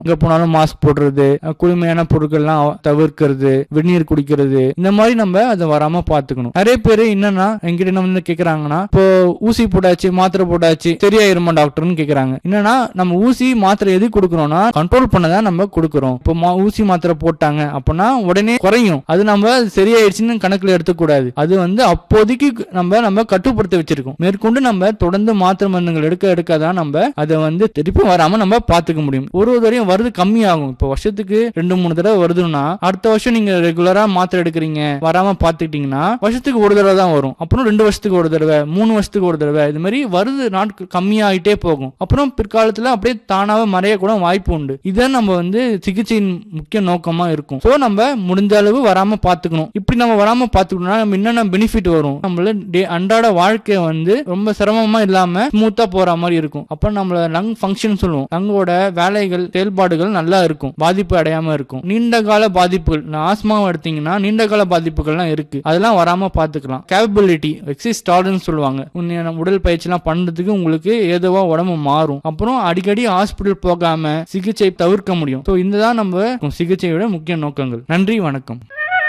எங்க போனாலும் மாஸ்க் போடுறது அஹ் குளுமையான பொருட்கள்லாம் தவிர்க்கிறது வெந்நீர் குடிக்கிறது இந்த மாதிரி நம்ம அதை வராம பாத்துக்கணும் நிறைய பேர் என்னன்னா எங்கிட்ட என்ன வந்து கேக்குறாங்கன்னா இப்போ ஊசி போட்டாச்சு மாத்திரை போட்டாச்சு சரியாயிருமா டாக்டர்னு கேக்குறாங்க என்னன்னா நம்ம ஊசி மாத்திரை எது கொடுக்குறோம்னா கண்ட்ரோல் பண்ணதான் நம்ம கொடுக்குறோம் இப்போ மா- ஊசி மாத்திரை போட்டாங்க அப்படின்னா உடனே குறையும் அது நம்ம சரியாயிடுச்சுன்னு கணக்குல எடுத்துக்கூடாது அது வந்து அப்போதைக்கு நம்ம நம்ம கட்டுப்படுத்த வச்சிருக்கோம் மேற்கொண்டு நம்ம தொடர்ந்து மாத்திரை மருந்துகள் எடுக்க எடுக்க தான் நம்ம அதை வந்து திருப்பி வராம நம்ம பாத்துக்க முடியும் ஒரு ஒரு தடவையும் வருது கம்மியாகும் இப்போ வருஷத்துக்கு ரெண்டு மூணு தடவை வருதுன்னா அடுத்த வருஷம் நீங்க ரெகுலரா மாத்திரை எடுக்கிறீங்க வராம பாத்துக்கிட்டீங்கன்னா வருஷத்துக்கு ஒரு தடவை தான் வரும் அப்புறம் ரெண்டு வருஷத்துக்கு ஒரு தடவை மூணு வருஷத்துக்கு ஒரு தடவை இது மாதிரி வருது நாட்கள் கம்மியாயிட்டே போகும் அப்புறம் பிற்காலத்துல அப்படியே தானாவே மறைய கூட வாய்ப்பு உண்டு இதான் நம்ம வந்து சிகிச்சையின் முக்கிய நோக்கமா இருக்கும் சோ நம்ம முடிஞ்ச அளவு வராம பாத்துக்கணும் இப்படி நம்ம வராம பாத்துக்கணும்னா நம்ம என்னென்ன பெனிஃபிட் வரும் நம்மள டே அன்றாட வாழ்க்கை வந்து ரொம்ப சிரமமா இல்லாம ஸ்மூத்தா போற மாதிரி இருக்கும் அப்ப நம்மள லங் ஃபங்க்ஷன் சொல்லுவோம் லங்கோட வேலைகள் செயல்பாடுகள் நல்லா இருக்கும் பாதிப்பு அடையாம இருக்கும் நீண்ட கால பாதிப்புகள் ஆஸ்மாவை எடுத்தீங்கன்னா நீண்ட கால பாதிப்புகள்லாம் இருக்கு அதெல்லாம் வராம பாத்துக்கலாம் கேபபிலிட்டி எக்ஸிஸ் டாலரன்ஸ் சொல்லுவாங்க உன்னை நம்ம உடல் பயிற்சிலாம் பண்றதுக்கு உங்களுக்கு ஏதோவா உடம்பு மாறும் அப்புறம் அடிக்கடி ஹாஸ்பிட்டல் போகாம சிகிச்சை தவிர்க்க முடியும் ஸோ இந்த தான் நம்ம சிகிச்சையோட முக்கிய நோக்கங்கள் நன்றி வணக்கம்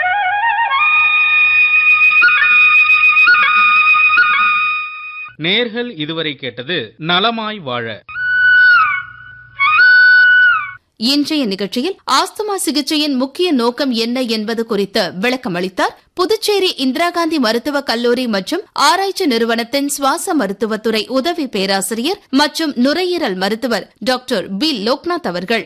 நேர்கள் இதுவரை கேட்டது நலமாய் வாழ இன்றைய நிகழ்ச்சியில் ஆஸ்துமா சிகிச்சையின் முக்கிய நோக்கம் என்ன என்பது குறித்து விளக்கம் அளித்தார் புதுச்சேரி இந்திரா காந்தி மருத்துவக் கல்லூரி மற்றும் ஆராய்ச்சி நிறுவனத்தின் சுவாச மருத்துவத்துறை உதவி பேராசிரியர் மற்றும் நுரையீரல் மருத்துவர் டாக்டர் பி லோக்நாத் அவர்கள்